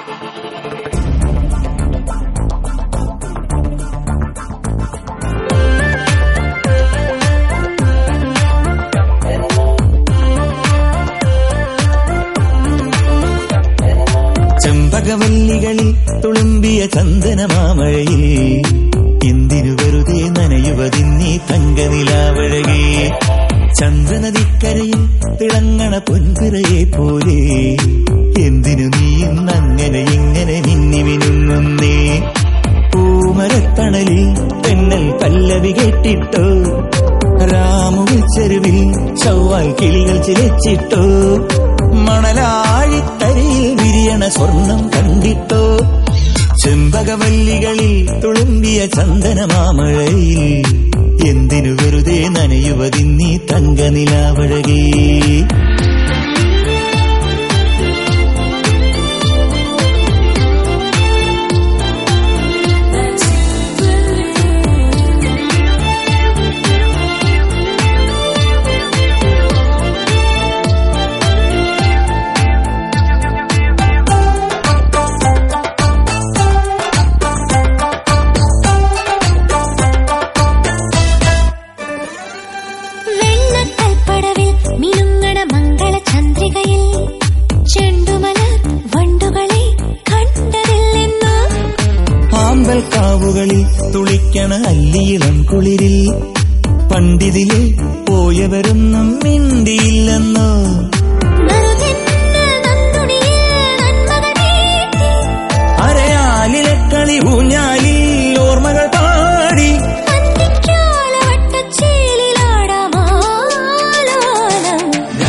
ചെമ്പകവല്ലികളിൽ തുളുമ്പിയ ചന്ദനമാമഴയിൽ എന്തിനു വെറുതെ നനയുവതിന്നീ തങ്കനിലാവഴകേ ചന്ദ്രനദിക്കരയിൽ തിളങ്ങണ പൊൻപിറയെ പോലെ എന്തിനു നീ ഇന്നങ്ങനെ ഇങ്ങനെ മിന്നി മിനുങ്ങുന്നേ പൂമരത്തണലിൽ തെന്നൽ പല്ലവി കേട്ടിട്ടോ രാമുവിൽ ചെരുവിൽ ചൊവ്വാൽ കിളികൾ ചിലച്ചിട്ടോ മണലാഴിത്തരയിൽ വിരിയണ സ്വർണം കണ്ടിട്ടോ ചെമ്പകവല്ലികളിൽ തുളുമ്പിയ ചന്ദനമാമഴയിൽ എന്തിനു വെറുതെ നനയുവതിന്നീ തങ്കനിലാവഴകേ വെണ്ണക്കൽപ്പടവിൽ മിനുങ്ങണ മംഗള ചന്ദ്രികയിൽ ചെണ്ടുമലർ വണ്ടുകളെ കണ്ടതില്ലെന്നോ ആമ്പൽ കാവുകളിൽ തുളിക്കണ അല്ലിയിളം കുളിരിൽ പണ്ടിതിലെ പോയവരൊന്നും മിണ്ടിയില്ലെന്നോ നറുതെന്ന നന്ദുണിയിൽ നന്മകൾ വീട്ടി അരയാലിലെ കളി ഊഞ്ഞാലിൽ ഓർമ്മകൾ പാടി അന്തിക്കാലവട്ടച്ചേലിലാടാമാലോലം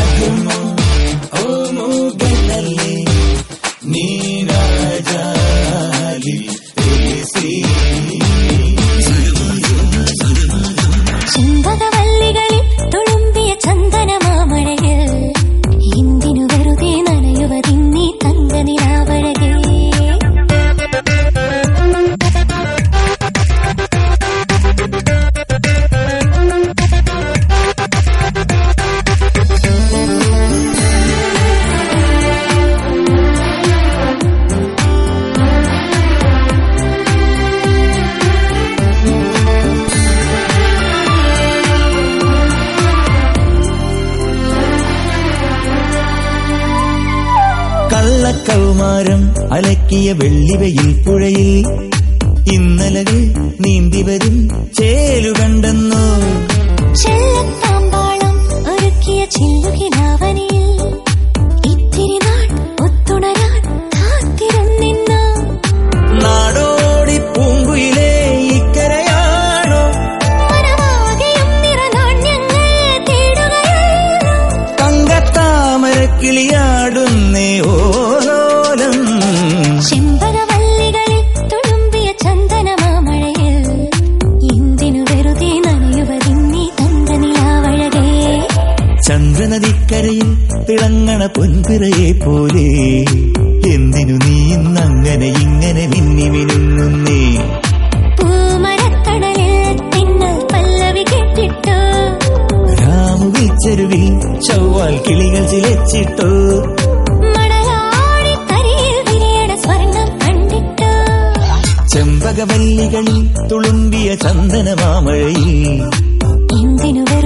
ചെമ്പകവല്ലികളിൽ തുളുമ്പിയ ചന്ദനമാമഴയിൽ എന്തിനു വെറുതെ നനയുവതിന്നീ തങ്കനിലാവഴകേ കള്ളക്കൗമാരം അലക്കിയ വെള്ളിവയിൽ പുഴയിൽ ഇന്നലകൾ നീന്തിവരും ചേലു കണ്ടെന്നോ ചെല്ലത്താമ്പാളം ഒരുക്കിയ ചില്ലുകിലാവനിയിൽ ഇത്തിരി നാൾ ഒത്തുണരാൻ കാത്തിരുന്നിന്നോ നാടോടി പൂങ്കുയിലേ ഇക്കരയാണോ മനമാകെയും നിറനാണ്യങ്ങൾ തേടുകയല്ലോ തങ്കത്താമരക്കിളിയാടുന്നേ ഓലോലം ചെമ്പകവല്ലികളിൽ തുളുമ്പിയ ചന്ദനമാമഴയിൽ എന്തിനു വെറുതെ നനയുവതിന്നീ തങ്കനിലാവഴകേ ചന്ദ്രനദിക്കരയിൽ തിളങ്ങണ പൊൻപിറയെ പോലെ എന്തിനു നീ ഇന്നങ്ങനെ ഇങ്ങനെ മിന്നി മിനുങ്ങുന്നേ പൂമരത്തണലിൽ തിന്നൽ പല്ലവി കെട്ടിട്ടോ രാമുവിൽ ചെരുവിൽ ചൊവ്വാൽ കിളികൾ ചിലച്ചിട്ടോ മണലാടി തരിയിൽ വിരിയണ സ്വർണം കണ്ടിട്ടോ ചെമ്പകവല്ലികളിൽ തുളുമ്പിയ ചന്ദനമാമഴയിൽ എന്തിനു